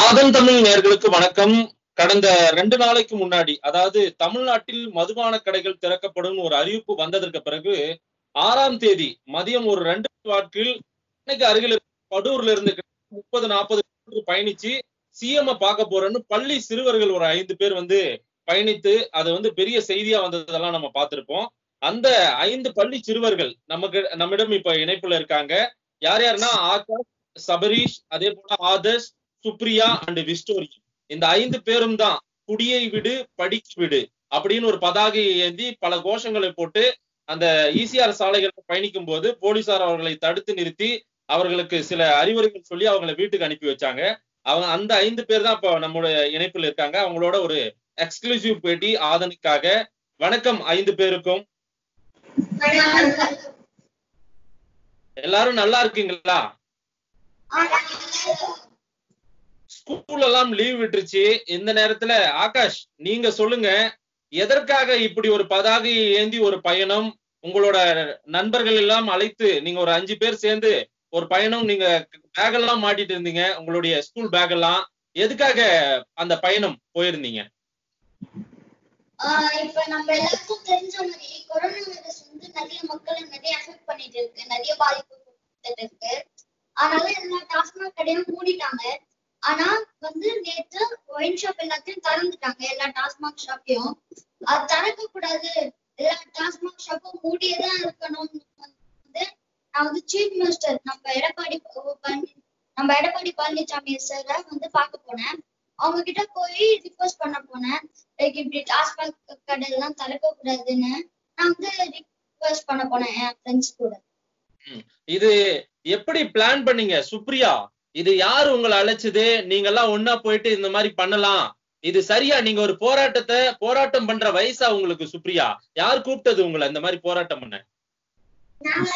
ஆதன் தமிழ் நேர்களுக்கு வணக்கம் கடந்த ரெண்டு நாளைக்கு முன்னாடி அதாவது தமிழ்நாட்டில் மதுபான கடைகள் திறக்கப்படும் ஒரு அறிவிப்பு வந்ததற்கு பிறகு ஆறாம் தேதி மதியம் ஒரு ரெண்டு வாட்கில் சென்னைக்கு அருகில் இருக்க படூர்ல இருந்து முப்பது நாற்பது பயணிச்சு சிஎம் பார்க்க போறேன்னு பள்ளி சிறுவர்கள் ஒரு ஐந்து பேர் வந்து பயணித்து அது வந்து பெரிய செய்தியா வந்ததெல்லாம் நம்ம பார்த்திருப்போம் அந்த ஐந்து பள்ளி சிறுவர்கள் நமக்கு நம்மிடம் இப்ப இணைப்புல இருக்காங்க யார் யாருன்னா ஆகாஷ் சபரீஷ் அதே போல ஆதர்ஷ் சுப்ரியா அண்ட் விஸ்டோரி இந்த ஐந்து பேரும் தான் குடியை விடு படிக்க விடு அப்படின்னு ஒரு பதாகையை ஏந்தி பல கோஷங்களை போட்டு அந்த ஈசிஆர் சாலைகள் பயணிக்கும் போது போலீசார் அவர்களை தடுத்து நிறுத்தி அவர்களுக்கு சில அறிவுரைகள் சொல்லி அவங்களை வீட்டுக்கு அனுப்பி வச்சாங்க அவங்க அந்த ஐந்து பேர் தான் இப்ப நம்மளுடைய இணைப்பில் இருக்காங்க அவங்களோட ஒரு எக்ஸ்க்ளூசிவ் பேட்டி ஆதனுக்காக வணக்கம் ஐந்து பேருக்கும் எல்லாரும் நல்லா இருக்கீங்களா ஸ்கூல் எல்லாம் லீவ் விட்டுருச்சு இந்த நேரத்துல ஆகாஷ் நீங்க சொல்லுங்க எதற்காக இப்படி ஒரு பதாகையை ஏந்தி ஒரு பயணம் உங்களோட நண்பர்கள் எல்லாம் அழைத்து நீங்க ஒரு அஞ்சு பேர் சேர்ந்து ஒரு பயணம் நீங்க பேக் எல்லாம் மாட்டிட்டு இருந்தீங்க உங்களுடைய ஸ்கூல் பேக் எல்லாம் எதுக்காக அந்த பயணம் போயிருந்தீங்க ஆஹ் இப்ப நம்ம எல்லாருக்கும் தெரிஞ்ச மாதிரி கொரோனா வைரஸ் வந்து நிறைய மக்களை நிறைய அஃபெக்ட் பண்ணிட்டு இருக்கு நிறைய பாதிப்பு கொடுத்துட்டு இருக்கு அதனால எல்லா டாஸ்மாக் கடையும் மூடிட்டாங்க ஆனா வந்து நேத்து ஒயின் ஷாப் எல்லாத்தையும் திறந்துட்டாங்க எல்லா டாஸ்மாக் ஷாப்பையும் அது திறக்க கூடாது எல்லா டாஸ்மாக் ஷாப்பும் மூடியே தான் இருக்கணும்னு வந்து நான் வந்து சீஃப் மினிஸ்டர் நம்ம எடப்பாடி பழனி நம்ம எடப்பாடி பழனிசாமி சாரை வந்து பார்க்க போனேன் அவங்க கிட்ட போய் ரிக்வஸ்ட் பண்ண போனேன் லைக் இப்படி டாஸ்மாக் கடை எல்லாம் திறக்க கூடாதுன்னு நான் வந்து ரிக்வஸ்ட் பண்ண போனேன் என் ஃப்ரெண்ட்ஸ் கூட இது எப்படி பிளான் பண்ணீங்க சுப்ரியா இது யாரு உங்களை அழைச்சது நீங்க எல்லாம் ஒன்னா போயிட்டு இந்த மாதிரி பண்ணலாம் இது சரியா நீங்க ஒரு போராட்டத்தை போராட்டம் பண்ற வயசா உங்களுக்கு சுப்ரியா யார் கூப்பிட்டது உங்களை இந்த மாதிரி போராட்டம் பண்ண நாங்க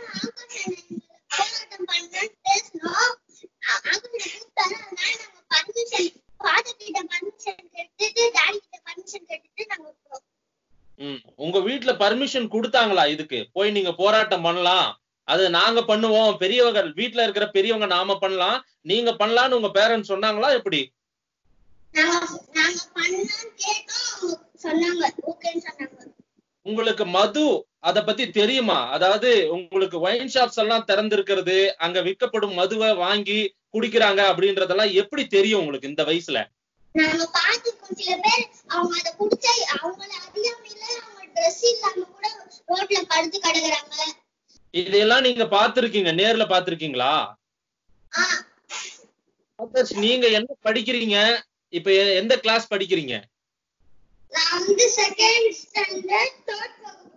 போராட்டம் பண்ணலாம்னு பேசினோம் ஆகுன கூப்பிட்டாரு அதனால நாங்க பர்மிஷன் ஃபாதர் கிட்ட பர்மிஷன் கேட்டுட்டு டாடி கிட்ட பர்மிஷன் கேட்டுட்டு நாங்க போறோம் ம் உங்க வீட்டுல பர்மிஷன் கொடுத்தாங்களா இதுக்கு போய் நீங்க போராட்டம் பண்ணலாம் அது நாங்க பண்ணுவோம் பெரியவங்க வீட்டுல இருக்கிற பெரியவங்க நாம பண்ணலாம் நீங்க பண்ணலாம்னு உங்க பேரண்ட்ஸ் சொன்னாங்களா எப்படி நாங்க நாங்க பண்ணலாம்னு கேட்டோம் அவங்க சொன்னாங்க ஓகேன்னு சொன்னாங்க உங்களுக்கு மது அத பத்தி தெரியுமா அதாவது உங்களுக்கு ஒயின் ஷாப்ஸ் எல்லாம் திறந்திருக்கிறது அங்க விற்கப்படும் மதுவை வாங்கி குடிக்கிறாங்க அப்படின்றதெல்லாம் எப்படி தெரியும் உங்களுக்கு இந்த வயசுல நாங்க பாத்துருக்கோம் சில பேர் அவங்க அத குடிச்சா அவங்கள அறியாமையில அவங்க ட்ரெஸ் இல்லாம கூட ரோட்ல படுத்து கிடக்குறாங்க இதையெல்லாம் நீங்க பாத்திருக்கீங்க நேர்ல பாத்திருக்கீங்களா ஆஹ் ஆதர்ஷ், நீங்க என்ன படிக்கிறீங்க இப்ப எ- எந்த கிளாஸ் படிக்கிறீங்க நான் வந்து செகண்ட் ஸ்டாண்டர்ட் தேர்ட் வகுப்பு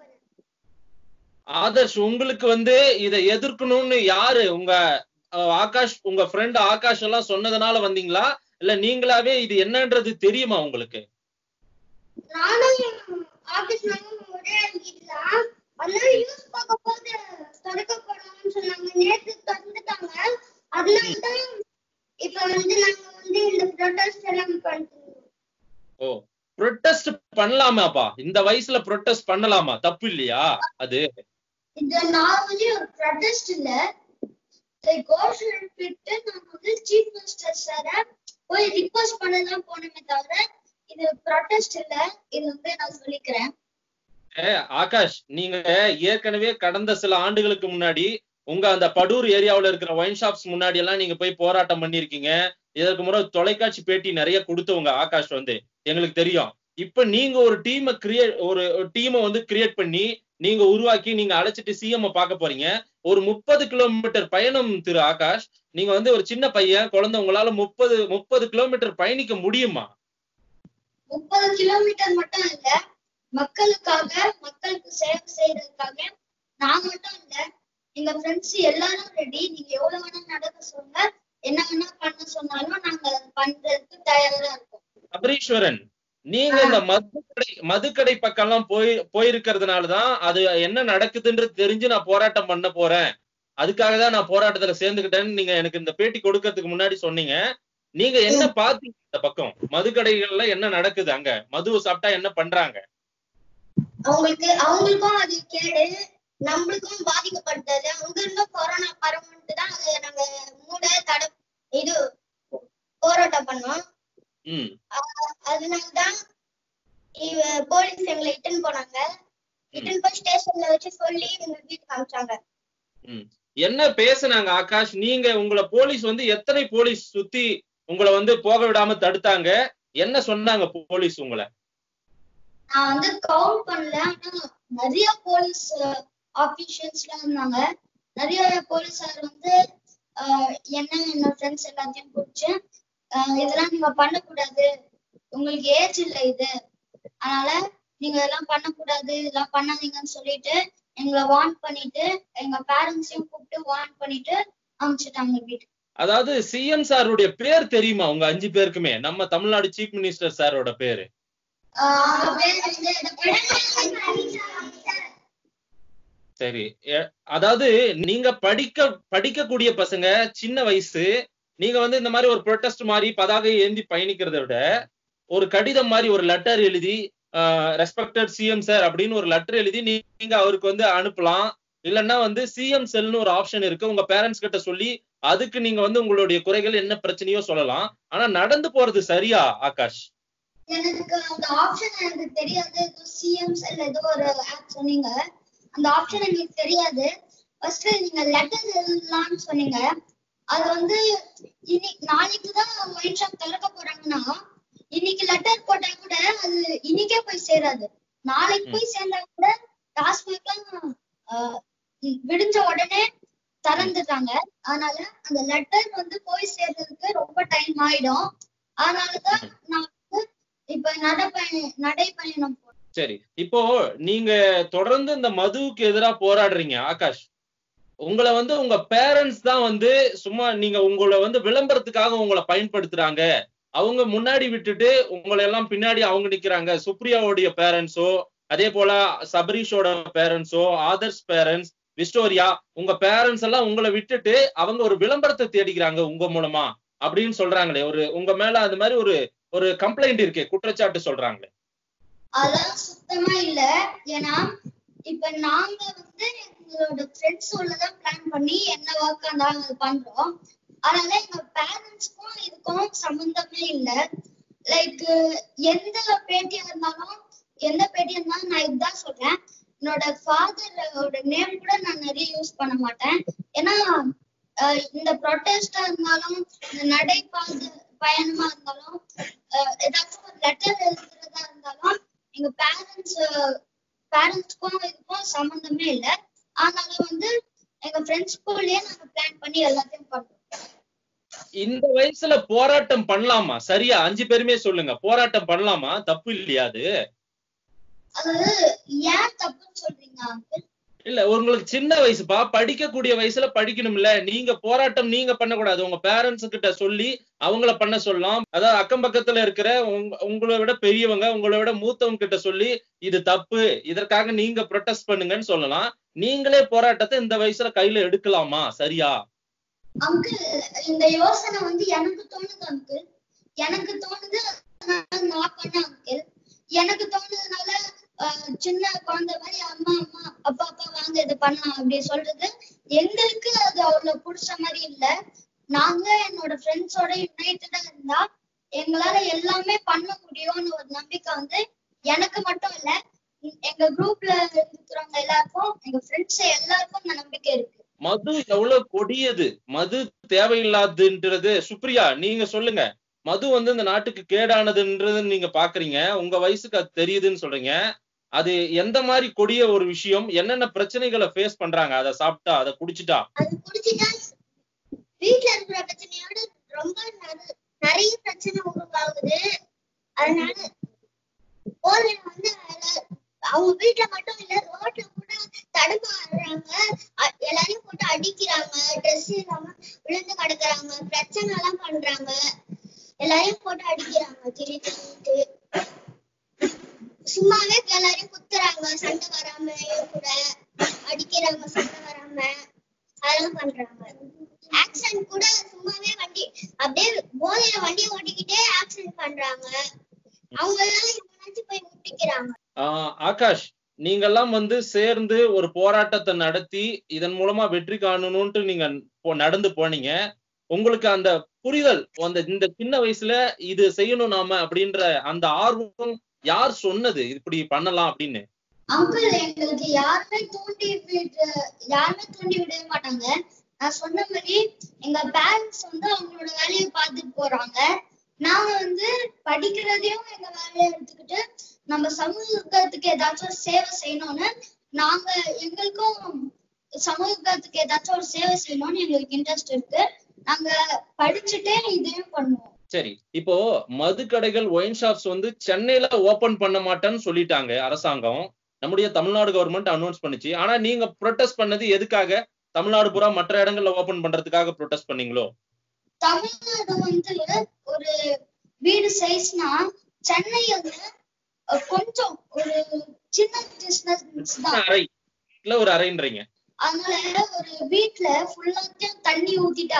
ஆதர்ஷ் உங்களுக்கு வந்து இதை எதிர்க்கணும்னு யாரு உங்க அஹ், ஆகாஷ் உங்க ஃப்ரெண்ட் ஆகாஷ் எல்லாம் சொன்னதுனால வந்தீங்களா இல்ல நீங்களாவே இது என்னன்றது தெரியுமா உங்களுக்கு நானும் ஆபீஸ் நானும் ஒரே வீட்டுதான் அதனால யூஸ் பார்க்க போது திறக்கப்படணும்னு சொன்னாங்க நேத்து திறந்துட்டாங்க அதனாலதான் இப்ப வந்து நாங்க வந்து இந்த ப்ரொடெஸ்ட் எல்லாம் பண்ணிட்டு ஓ ப்ரொட்டஸ்ட் பண்ணலாமாப்பா இந்த வயசுல ப்ரொட்டஸ்ட் பண்ணலாமா தப்பு இல்லையா அது இது நார்மலி ஒரு ப்ரொடெஸ்ட் இல்ல கோஷன் எழுப்பிட்டு நான் வந்து சீஃப் மினிஸ்டர் சார போய் ரிக்வஸ்ட் பண்ணதான் போனமே தவிர இது ப்ரொடெஸ்ட் இல்ல இது வந்து நான் சொல்லிக்கிறேன் ஏ, ஆகாஷ் நீங்க ஏற்கனவே கடந்த சில ஆண்டுகளுக்கு முன்னாடி உங்க அந்த படூர் ஏரியாவுல இருக்கிற ஒயின் ஷாப்ஸ் முன்னாடி எல்லாம் நீங்க போய் போராட்டம் பண்ணிருக்கீங்க இதற்கு முறை தொலைக்காட்சி பேட்டி நிறைய கொடுத்தவங்க ஆகாஷ் வந்து எங்களுக்கு தெரியும் இப்ப நீங்க ஒரு டீமை கிரியேட் ஒரு டீமை வந்து கிரியேட் பண்ணி நீங்க உருவாக்கி நீங்க அழைச்சிட்டு சிஎம் பார்க்க போறீங்க ஒரு முப்பது கிலோமீட்டர் பயணம் திரு ஆகாஷ் நீங்க வந்து ஒரு சின்ன பையன் குழந்தை உங்களால முப்பது முப்பது கிலோமீட்டர் பயணிக்க முடியுமா முப்பது கிலோமீட்டர் மட்டும் இல்ல மக்களுக்காக மக்களுக்கு சேவை செய்யறதுக்காக நான் மட்டும் இல்ல எங்க ஃப்ரெண்ட்ஸ் எல்லாரும் ரெடி நீங்க எவ்வளவு வேணா நடக்க சொல்லுங்க என்ன வேணா பண்ண சொன்னாலும் நாங்க அதை பண்றதுக்கு தயாரா இருக்கோம் அபரீஸ்வரன் நீங்க இந்த மதுக்கடை மதுக்கடை பக்கம் எல்லாம் போய் போயிருக்கிறதுனாலதான் அது என்ன நடக்குதுன்றது தெரிஞ்சு நான் போராட்டம் பண்ண போறேன் அதுக்காக தான் நான் போராட்டத்துல சேர்ந்துக்கிட்டேன்னு நீங்க எனக்கு இந்த பேட்டி கொடுக்கறதுக்கு முன்னாடி சொன்னீங்க நீங்க என்ன பாத்தீங்க இந்த பக்கம் மதுக்கடைகள்ல என்ன நடக்குது அங்க மதுவை சாப்பிட்டா என்ன பண்றாங்க அவங்களுக்கு அவங்களுக்கும் அது கேடு நம்மளுக்கும் பாதிக்கப்படுறது அங்க இருந்தும் கொரோனா பரவுன்ட்டு தான் அது நாங்க மூட தடை இது போராட்டம் ம் அதனாலதான் இவ போலீஸ் எங்களை இட்டுன்னு போனாங்க இட்டுன்னு போய் ஸ்டேஷன்ல வச்சு சொல்லி எங்க வீட்டுக்கு அனுப்பிச்சாங்க என்ன பேசுனாங்க ஆகாஷ் நீங்க உங்களை போலீஸ் வந்து எத்தனை போலீஸ் சுத்தி உங்களை வந்து போக விடாம தடுத்தாங்க என்ன சொன்னாங்க போலீஸ் உங்களை நான் வந்து கவுண்ட் பண்ணல ஆனா நிறைய போலீஸ் ஆபீஷியல்ஸ்லாம் இருந்தாங்க நிறைய போலீஸார் வந்து ஆஹ், என்ன என்னோட ஃப்ரெண்ட்ஸ் எல்லாத்தையும் பிடிச்சு ஆஹ், இதெல்லாம் நீங்க பண்ணக்கூடாது உங்களுக்கு ஏஜ் இல்லை இது அதனால நீங்க இதெல்லாம் பண்ணக்கூடாது இதெல்லாம் பண்ணாதீங்கன்னு சொல்லிட்டு எங்களை வார்ன் பண்ணிட்டு எங்க பேரண்ட்ஸையும் கூப்பிட்டு வார்ன் பண்ணிட்டு அனுப்பிச்சிட்டாங்க வீட்டுக்கு அதாவது சிஎம் சாருடைய பேர் தெரியுமா உங்க அஞ்சு பேருக்குமே நம்ம தமிழ்நாடு சீஃப் மினிஸ்டர் சாரோட பேரு ஆஹ், அவங்க பேர் வந்து சரி எ- அதாவது நீங்க படிக்க படிக்கக்கூடிய பசங்க சின்ன வயசு நீங்க வந்து இந்த மாதிரி ஒரு ப்ரொட்டஸ்ட் மாதிரி பதாகை ஏந்தி பயணிக்கிறதை விட ஒரு கடிதம் மாதிரி ஒரு லெட்டர் எழுதி ரெஸ்பெக்டட் சிஎம் சார் அப்படின்னு ஒரு லெட்டர் எழுதி நீங்க அவருக்கு வந்து அனுப்பலாம் இல்லைன்னா வந்து சிஎம் செல்னு ஒரு ஆப்ஷன் இருக்கு உங்க பேரண்ட்ஸ் கிட்ட சொல்லி அதுக்கு நீங்க வந்து உங்களுடைய குறைகள் என்ன பிரச்சனையோ சொல்லலாம் ஆனா நடந்து போறது சரியா ஆகாஷ் எனக்கு அந்த ஆப்ஷன் எனக்கு தெரியாது ஏதோ சிஎம் செல் ஏதோ ஒரு ஆப் சொன்னீங்க அந்த ஆப்ஷன் எங்களுக்கு தெரியாது ஃபர்ஸ்ட் நீங்க லெட்டர் எழுதலாம்னு சொன்னீங்க அது வந்து இன்னைக்கு நாளைக்கு தான் ஒயின் ஷாப் திறக்க போறாங்கன்னா இன்னைக்கு லெட்டர் போட்டா கூட அது இன்னைக்கே போய் சேராது நாளைக்கு போய் சேர்ந்தா கூட டாஸ்மாக்லாம் ஆஹ், விடிஞ்ச உடனே திறந்துட்டாங்க அதனால அந்த லெட்டர் வந்து போய் சேர்றதுக்கு ரொம்ப டைம் ஆயிடும் அதனாலதான் நான் வந்து இப்ப நடைப்பயணம் நடைப்பயணம் போறேன் சரி இப்போ நீங்க தொடர்ந்து இந்த மதுவுக்கு எதிரா போராடுறீங்க ஆகாஷ் உங்களை வந்து உங்க பேரண்ட்ஸ் தான் வந்து சும்மா நீங்க உங்களை வந்து விளம்பரத்துக்காக உங்களை பயன்படுத்துறாங்க அவங்க முன்னாடி விட்டுட்டு உங்களை எல்லாம் பின்னாடி அவங்க நிக்கிறாங்க சுப்ரியாவுடைய பேரண்ட்ஸோ அதே போல சபரீஷோட பேரண்ட்ஸோ ஆதர்ஸ் பேரண்ட்ஸ் விஸ்டோரியா உங்க பேரண்ட்ஸ் எல்லாம் உங்களை விட்டுட்டு அவங்க ஒரு விளம்பரத்தை தேடிக்கிறாங்க உங்க மூலமா அப்படின்னு சொல்றாங்களே ஒரு உங்க மேல அது மாதிரி ஒரு ஒரு கம்ப்ளைண்ட் இருக்கே குற்றச்சாட்டு சொல்றாங்களே அதெல்லாம் சுத்தமா இல்ல ஏன்னா இப்ப நாங்க வந்து எங்களோட ஃப்ரெண்ட்ஸோடதான் பிளான் பண்ணி என்ன ஒர்க் இருந்தாலும் அது பண்றோம் அதனால எங்க பேரண்ட்ஸ்க்கும் இதுக்கும் சம்பந்தமே இல்ல லைக் எந்த பேட்டியா இருந்தாலும் எந்த பேட்டியா இருந்தாலும் நான் இதுதான் சொல்றேன் என்னோட ஃபாதரோட நேம் கூட நான் நிறைய யூஸ் பண்ண மாட்டேன் ஏன்னா அஹ், இந்த ப்ரொட்டஸ்டா இருந்தாலும் இந்த நடைபாத பயணமா இருந்தாலும் அஹ், ஏதாச்சும் ஒரு லெட்டர் எழுதுறதா இருந்தாலும் எங்க பேரண்ட்ஸ் பேரண்ட்ஸ்க்கும் இதுக்கும் சம்மந்தமே இல்ல அதனால வந்து எங்க ஃப்ரெண்ட்ஸ் ஸ்கூல்லயே நாங்க பிளான் பண்ணி எல்லாத்தையும் பண்றோம் இந்த வயசுல போராட்டம் பண்ணலாமா சரியா அஞ்சு பேருமே சொல்லுங்க போராட்டம் பண்ணலாமா தப்பு இல்லையா அது அதாவது ஏன் தப்புன்னு சொல்றீங்க அங்கிள் இல்ல உங்களுக்கு சின்ன வயசுப்பா படிக்கக்கூடிய வயசுல படிக்கணும்ல நீங்க போராட்டம் நீங்க பண்ணக்கூடாது உங்க பேரண்ட்ஸ் கிட்ட சொல்லி அவங்கள பண்ண சொல்லலாம் அதாவது அக்கம் பக்கத்துல இருக்கிற உங்க- உங்களை விட பெரியவங்க உங்களை விட மூத்தவங்க கிட்ட சொல்லி இது தப்பு இதற்காக நீங்க ப்ரொடெஸ்ட் பண்ணுங்கன்னு சொல்லலாம் நீங்களே போராட்டத்தை இந்த வயசுல கையில எடுக்கலாமா சரியா அங்கிள் இந்த யோசனை வந்து எனக்கு தோணுது அங்கிள் எனக்கு தோணுது அதனால நான் பண்ணேன் அங்கிள் எனக்கு தோணுதுனால ஆஹ், சின்ன குழந்தை மாதிரி அம்மா அம்மா அப்பா அப்பா வாங்க இது பண்ணலாம் அப்படி சொல்றது எங்களுக்கு அது அவ்வளவு பிடிச்ச மாதிரி இல்ல நாங்க என்னோட ஃப்ரெண்ட்ஸோட யுனைட்டடா இருந்தா எங்களால எல்லாமே பண்ண முடியும்னு ஒரு நம்பிக்கை வந்து எனக்கு மட்டும் இல்ல எங்க குரூப்ல இருக்கிறவங்க எல்லாருக்கும் எங்க ஃப்ரெண்ட்ஸ் எல்லாருக்கும் அந்த நம்பிக்கை இருக்கு மது எவ்வளவு கொடியது மது தேவையில்லாதுன்றது சுப்ரியா நீங்க சொல்லுங்க மது வந்து இந்த நாட்டுக்கு கேடானதுன்றது நீங்க பாக்குறீங்க உங்க வயசுக்கு அது தெரியுதுன்னு சொல்றீங்க அது எந்த மாதிரி கொடிய ஒரு விஷயம் என்னென்ன பிரச்சனைகளை ஃபேஸ் பண்றாங்க அதை சாப்பிட்டா அதை குடிச்சிட்டா அது குடிச்சிட்டா வீட்ல இருக்கிற பிரச்சனையோட ரொம்ப நெற- நிறைய பிரச்சனை உருவாகுது அதனால போதையில வந்து எல்லா- அவங்க வீட்ல மட்டும் இல்ல ரோட்ல கூட தடுமாறுறாங்க அ- எல்லாரையும் போட்டு அடிக்கிறாங்க ட்ரெஸ் இல்லாம விழுந்து கிடக்குறாங்க பிரச்சனை எல்லாம் பண்றாங்க எல்லாரையும் போட்டு அடிக்கிறாங்க திருட்டு சும்மாவே எல்லாரையும் குத்துறாங்க சண்டை வராம என் கூட அடிக்கிறாங்க சண்டை வராம அதெல்லாம் பண்றாங்க ஆக்சிடென்ட் கூட சும்மாவே வண்டி அப்படியே போதையில வண்டி ஓட்டிக்கிட்டே ஆக்சிடென்ட் பண்றாங்க அவங்க எல்லாம் எவனாச்சும் போய் முட்டிக்கிறாங்க ஆஹ் ஆகாஷ் நீங்கெல்லாம் வந்து சேர்ந்து ஒரு போராட்டத்தை நடத்தி இதன் மூலமா வெற்றி காணணும்ட்டு நீங்க போ- நடந்து போனீங்க உங்களுக்கு அந்த புரிதல் அந்த இந்த சின்ன வயசுல இது செய்யணும் நாம அப்படின்ற அந்த ஆர்வம் யார் சொன்னது இப்படி பண்ணலாம் அப்படின்னு அங்கிள் எங்களுக்கு யாருமே தூண்டி விட யாருமே தூண்டி விடவே மாட்டாங்க நான் சொன்ன மாதிரி எங்க பேரண்ட்ஸ் வந்து அவங்களோட வேலையை பார்த்துட்டு போறாங்க நாங்க வந்து படிக்கிறதையும் எங்க வேலையை எடுத்துக்கிட்டு நம்ம சமூகத்துக்கு ஏதாச்சும் சேவை செய்யணும்னு நாங்க எங்களுக்கும் சமூகத்துக்கு ஏதாச்சும் ஒரு சேவை செய்யணும்னு எங்களுக்கு இன்ட்ரெஸ்ட் இருக்கு நாங்க படிச்சுட்டே இதையும் பண்ணுவோம் சரி இப்போ மது கடைகள் ஒயின் ஷாப்ஸ் வந்து சென்னையில ஓபன் பண்ண மாட்டேன்னு சொல்லிட்டாங்க அரசாங்கம் நம்முடைய தமிழ்நாடு கவர்மெண்ட் அனௌன்ஸ் பண்ணுச்சு ஆனா நீங்க ப்ரொட்டஸ்ட் பண்ணது எதுக்காக தமிழ்நாடு பூரா மற்ற இடங்கள்ல ஓபன் பண்றதுக்காக ப்ரொட்டஸ்ட் பண்ணீங்களோ தமிழ்நாடு வந்து ஒரு வீடு சைஸ்னா சென்னை வந்து அஹ், கொஞ்சம் ஒரு சின்ன பிசினஸ் தான் அறை இல்ல ஒரு அறைன்றீங்க அதனால ஒரு வீட்ல ஃபுல்லாத்தையும் தண்ணி ஊத்திட்டா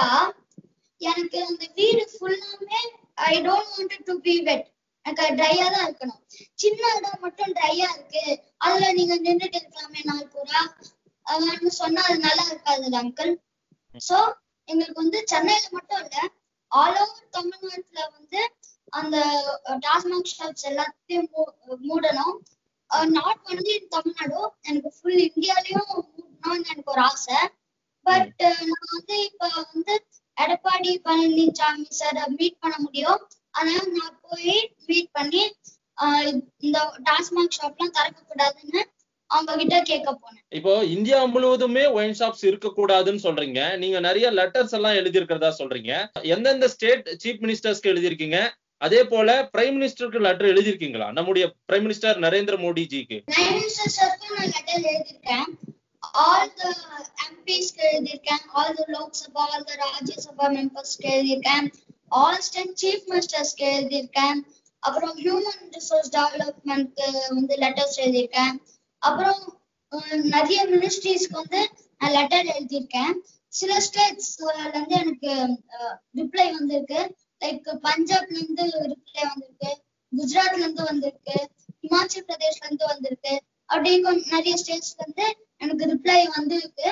எனக்கு அந்த வீடு ஃபுல்லாமே I don't want to be wet எனக்கு ட்ரையா தான் இருக்கணும் சின்ன இடம் மட்டும் ட்ரையா இருக்கு அதுல நீங்க நின்னுட்டு இருக்கலாமே நாள் பூரா அவன்னு சொன்னா அது நல்லா இருக்காது அங்கிள் சோ எங்களுக்கு வந்து சென்னையில மட்டும் இல்ல ஆல் ஓவர் தமிழ்நாட்டுல வந்து அந்த டாஸ்மாக் ஷாப்ஸ் எல்லாத்தையும் மூ- மூடணும் நாட் ஒன்லி இன் தமிழ்நாடு எனக்கு ஃபுல் இந்தியாலயும் மூடணும்னு எனக்கு ஒரு ஆசை பட் நான் வந்து இப்ப வந்து எடப்பாடி பழனிசாமி சார் மீட் பண்ண முடியும் அதனால நான் போய் மீட் பண்ணி ஆஹ் இந்த டாஸ்மாக் ஷாப்லாம் திறக்க கூடாதுன்னு அவங்க கிட்ட கேட்க போனேன் இப்போ இந்தியா முழுவதுமே ஒயின் ஷாப்ஸ் இருக்கக்கூடாதுன்னு சொல்றீங்க நீங்க நிறைய லெட்டர்ஸ் எல்லாம் எழுதியிருக்கிறதா சொல்றீங்க எந்தெந்த ஸ்டேட் சீஃப் மினிஸ்டர்ஸ்க்கு எழுதியிருக்கீங்க அதே போல பிரைம் மினிஸ்டருக்கு லெட்டர் எழுதியிருக்கீங்களா நம்முடைய பிரைம் மினிஸ்டர் நரேந்திர மோடி ஜிக்கு பிரைம் மினிஸ்டர் சார்க்கும் நான் லெட்டர் எழுதியிருக்கேன் ஆல் த எம்பிஸ்க்கு எழுதியிருக்கேன் all the Lok Sabha all the Rajya Sabha மெம்பர்ஸ்க்கு எழுதியிருக்கேன் ஆல் ஸ்டேட் சீஃப் மினிஸ்டர்ஸ்க்கு எழுதியிருக்கேன் அப்புறம் ஹியூமன் ரிசோர்ஸ் டெவலப்மெண்ட்க்கு வந்து லெட்டர்ஸ் எழுதியிருக்கேன் அப்புறம் அஹ், நிறைய மினிஸ்ட்ரிஸ்க்கு வந்து நான் லெட்டர் எழுதியிருக்கேன் சில ஸ்டேட்ஸ்ல இருந்து எனக்கு ரிப்ளை வந்திருக்கு லைக் பஞ்சாப்ல இருந்து ரிப்ளை வந்திருக்கு குஜராத்ல இருந்து வந்திருக்கு ஹிமாச்சல் பிரதேஷ்ல இருந்து வந்திருக்கு அப்படியே கொஞ்சம் நிறைய ஸ்டேட்ஸ்ல இருந்து எனக்கு ரிப்ளை வந்திருக்கு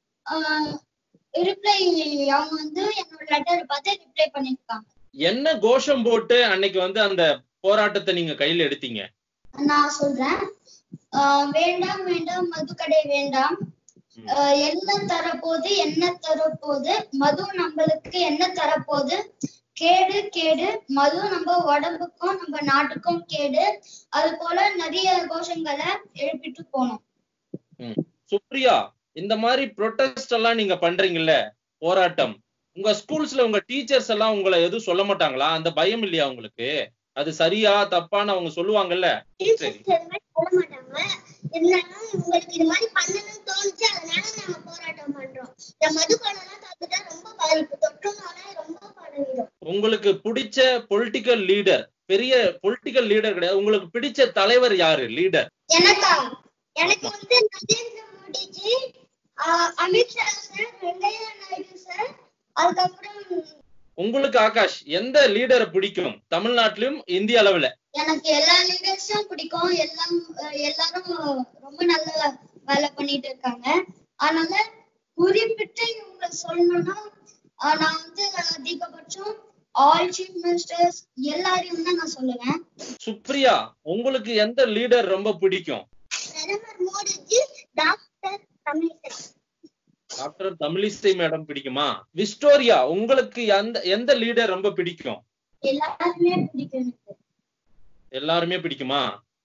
ரிப்ளை அவங்க வந்து என்னோட லெட்டர் பார்த்து ரிப்ளை பண்ணிருக்காங்க என்ன கோஷம் போட்டு அன்னைக்கு வந்து அந்த போராட்டத்தை நீங்க கையில எடுத்தீங்க நான் சொல்றேன் ஆஹ் வேண்டாம் வேண்டாம் மதுக்கடை வேண்டாம் ஆஹ் என்ன தரப்போகுது என்ன தரப்போகுது மது நம்மளுக்கு என்ன தரப்போகுது கேடு கேடு மது நம்ம உடம்புக்கும் நம்ம நாட்டுக்கும் கேடு அது போல நிறைய கோஷங்களை எழுப்பிட்டு போனோம் சுப்ரியா இந்த மாதிரி ப்ரொட்டஸ்ட் எல்லாம் நீங்க பண்றீங்கல்ல போராட்டம் உங்க ஸ்கூல்ஸ்ல உங்க டீச்சர்ஸ் எல்லாம் உங்களை எதுவும் சொல்ல மாட்டாங்களா அந்த பயம் இல்லையா உங்களுக்கு அது சரியா தப்பான்னு அவங்க சொல்லுவாங்கல்ல சரி போட மாட்டாங்க இருந்தாலும் உங்களுக்கு இது மாதிரி பண்ணணும்னு தோணுச்சு அதனால நாங்க போராட்டம் பண்றோம் இந்த மதுபானம்லாம் சாப்பிட்டா ரொம்ப பாதிப்பு தொற்றுனால ரொம்ப பரவிடும் உங்களுக்கு பிடிச்ச பொலிட்டிக்கல் லீடர் பெரிய பொலிட்டிக்கல் லீடர் கிடையாது உங்களுக்கு பிடிச்ச தலைவர் யாரு லீடர் எனக்கா எனக்கு வந்து நரேந்திர மோடிஜி ஆஹ் அமித்ஷா சார் வெங்கையா நாயுடு சார் அதுக்கப்புறம் உங்களுக்கு ஆகாஷ் எந்த லீடரை பிடிக்கும் தமிழ்நாட்டிலும் இந்திய அளவுல எனக்கு எல்லா லீடர்ஸும் பிடிக்கும் எல்லாம் அஹ் எல்லாரும் ரொம்ப நல்ல வேலை பண்ணிட்டு இருக்காங்க அதனால குறிப்பிட்டு இவங்க சொல்லணும்னா ஆஹ் நான் வந்து அதிகபட்சம் ஆல் சீஃப் மினிஸ்டர்ஸ் எல்லாரையும் தான் நான் சொல்லுவேன் சுப்ரியா உங்களுக்கு எந்த லீடர் ரொம்ப பிடிக்கும் பிரதமர் Modiji doctor Tamilisai doctor Tamilisai madam பிடிக்குமா விஸ்டோரியா உங்களுக்கு எந்த எந்த லீடர் ரொம்ப பிடிக்கும் எல்லாருமே பிடிக்கும் எனக்கு எல்லாருமே பிடிக்குமா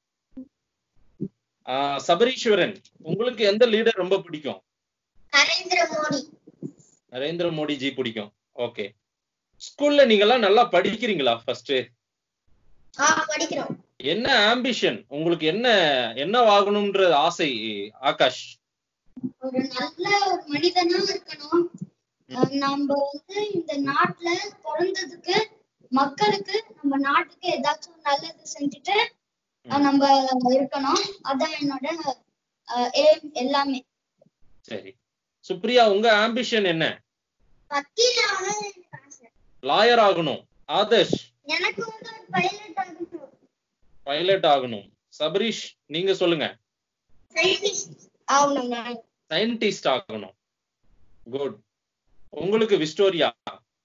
ஆஹ் சபரீஸ்வரன் உங்களுக்கு எந்த லீடர் ரொம்ப பிடிக்கும் நரேந்திர மோடி நரேந்திர மோடி ஜி பிடிக்கும் ஓகே ஸ்கூல்ல நீங்க எல்லாம் நல்லா படிக்கிறீங்களா ஃபர்ஸ்ட் ஆ படிக்கிறோம் என்ன ஆம்பிஷன் உங்களுக்கு என்ன என்ன ஆகணும்ன்ற ஆசை ஆகாஷ் ஒரு நல்ல ஒரு மனிதனா இருக்கணும் அஹ் நம்ம வந்து இந்த நாட்டுல பிறந்ததுக்கு மக்களுக்கு நம்ம நாட்டுக்கு ஏதாச்சும் நல்லது செஞ்சுட்டு அஹ் நம்ம இருக்கணும் அதான் என்னோட ஏம் எல்லாமே சரி சுப்ரியா உங்க ஆம்பிஷன் என்ன வக்கீல் ஆகணும்னு எனக்கு ஆசை லாயர் ஆகணும் ஆதர்ஷ் எனக்கு வந்து ஒரு பைலட் ஆகணும் பைலட் ஆகணும் சபரீஷ் நீங்க சொல்லுங்க சயின்டிஸ்ட் ஆகணும் நான் சயின்டிஸ்ட் ஆகணும் குட் உங்களுக்கு விஸ்டோரியா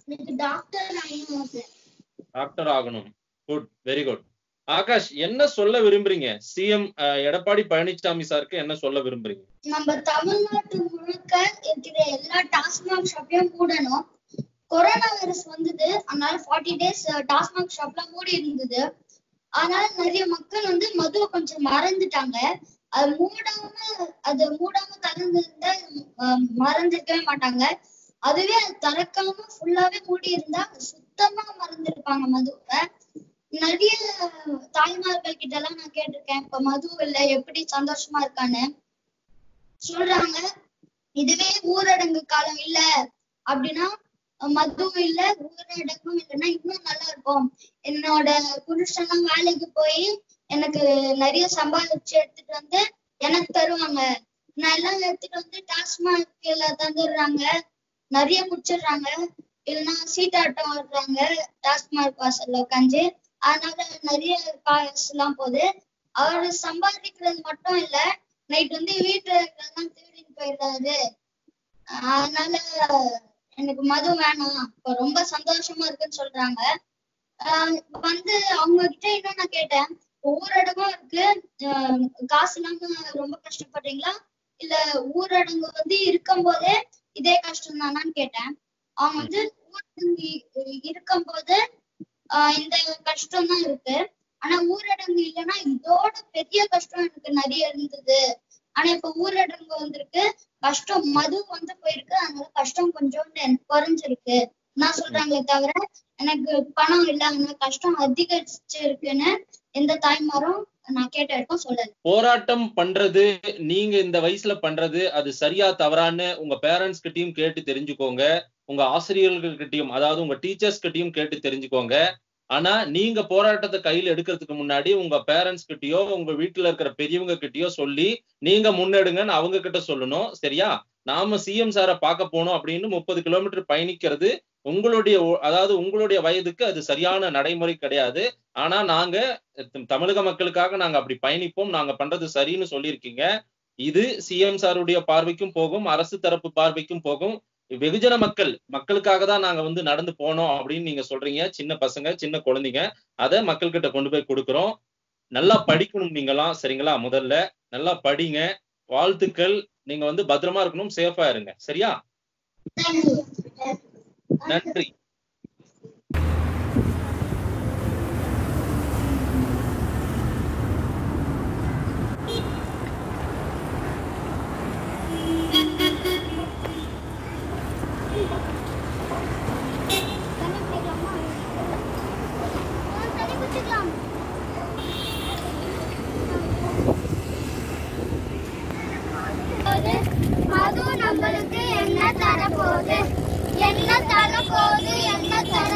எனக்கு டாக்டர் ஆகணும் ஆசை டாக்டர் ஆகணும் குட் வெரி குட் ஆகாஷ் என்ன சொல்ல விரும்புறீங்க சிஎம் எடப்பாடி பழனிசாமி சாருக்கு என்ன சொல்ல விரும்புறீங்க நம்ம தமிழ்நாட்டு முழுக்க இருக்கிற எல்லா டாஸ்மாக் ஷாப்பையும் மூடணும் கொரோனா வைரஸ் வந்தது அதனால ஃபார்ட்டி டேஸ் டாஸ்மாக் ஷாப்லாம் மூடி இருந்தது அதனால நிறைய மக்கள் வந்து மதுவை கொஞ்சம் மறந்துட்டாங்க அது மூடாம அது மூடாம திறந்திருந்தா அஹ், மறந்திருக்கவே மாட்டாங்க அதுவே அது திறக்காம ஃபுல்லாவே மூடி இருந்தா சுத்தமா மறந்துருப்பாங்க மதுவை நிறைய தாய்மார்கள் கிட்ட எல்லாம் நான் கேட்டிருக்கேன் இப்ப மது இல்ல எப்படி சந்தோஷமா இருக்கான்னு சொல்றாங்க இதுவே ஊரடங்கு காலம் இல்ல அப்படின்னா மதுவும் இல்ல ஊரடங்கும் இல்லைன்னா இன்னும் நல்லா இருக்கும் என்னோட புருஷன்லாம் வேலைக்கு போய் எனக்கு நிறைய சம்பாதிச்சு எடுத்துட்டு வந்து எனக்கு தருவாங்க நான் எல்லாம் எடுத்துட்டு வந்து டாஸ்மாக்ல தந்துடுறாங்க நிறைய குடிச்சிடுறாங்க இல்லைன்னா சீட்டாட்டம் ஆடுறாங்க டாஸ்மாக் வாசல்ல உட்காந்து அதனால நிறைய காசு எல்லாம் போகுது அவரு சம்பாதிக்கிறது மட்டும் இல்ல நைட் வந்து வீட்டுல இருக்கிறதெல்லாம் திருடிட்டு போயிடுறாரு அதனால எனக்கு மது வேணாம் இப்ப ரொம்ப சந்தோஷமா இருக்குன்னு சொல்றாங்க ஆஹ் வந்து அவங்க கிட்ட இன்னும் நான் கேட்டேன் ஊரடங்கும் இருக்கு ஆஹ் காசு இல்லாம ரொம்ப கஷ்டப்படுறீங்களா இல்ல ஊரடங்கு வந்து இருக்கும் போதே இதே கஷ்டம் தானான்னு கேட்டேன் அவங்க வந்து ஊரடங்கு இருக்கும் போது ஆஹ் இந்த கஷ்டம் தான் இருக்கு ஆனா ஊரடங்கு இல்லைன்னா இதோட பெரிய கஷ்டம் எனக்கு நிறைய இருந்தது ஆனா இப்ப ஊரடங்கு வந்திருக்கு கஷ்டம் மது வந்து போயிருக்கு அதனால கஷ்டம் கொஞ்சம் எனக்கு குறைஞ்சிருக்கு நான் சொல்றாங்களே தவிர எனக்கு பணம் இல்ல அதனால கஷ்டம் அதிகரிச்சு இருக்குன்னு எந்த தாய்மாரும் நான் கேட்ட வரைக்கும் சொல்லல போராட்டம் பண்றது நீங்க இந்த வயசுல பண்றது அது சரியா தவறான்னு உங்க பேரண்ட்ஸ் கிட்டயும் கேட்டு தெரிஞ்சுக்கோங்க உங்க ஆசிரியர்கள் கிட்டயும் அதாவது உங்க டீச்சர்ஸ் கிட்டயும் கேட்டு தெரிஞ்சுக்கோங்க ஆனா நீங்க போராட்டத்தை கையில எடுக்கிறதுக்கு முன்னாடி உங்க பேரண்ட்ஸ் கிட்டயோ உங்க வீட்டுல இருக்கிற பெரியவங்க கிட்டயோ சொல்லி நீங்க முன்னெடுங்கன்னு அவங்க கிட்ட சொல்லணும் சரியா நாம சிஎம் சாரை பார்க்க போனோம் அப்படின்னு முப்பது கிலோமீட்டர் பயணிக்கிறது உங்களுடைய ஒ- அதாவது உங்களுடைய வயதுக்கு அது சரியான நடைமுறை கிடையாது ஆனா நாங்க த- தமிழக மக்களுக்காக நாங்க அப்படி பயணிப்போம் நாங்க பண்றது சரின்னு சொல்லியிருக்கீங்க இது சிஎம் சாருடைய பார்வைக்கும் போகும் அரசு தரப்பு பார்வைக்கும் போகும் வெகுஜன மக்கள் மக்களுக்காக தான் நாங்க வந்து நடந்து போனோம் அப்படின்னு நீங்க சொல்றீங்க சின்ன பசங்க சின்ன குழந்தைங்க அதை மக்கள்கிட்ட கொண்டு போய் கொடுக்குறோம் நல்லா படிக்கணும் நீங்களாம் சரிங்களா முதல்ல நல்லா படிங்க வாழ்த்துக்கள் நீங்க வந்து பத்திரமா இருக்கணும் சேஃபா இருங்க சரியா நன்றி மது நம்மளுக்கு என்ன தரப்போகுது என்ன தரப்போகுது என்ன தர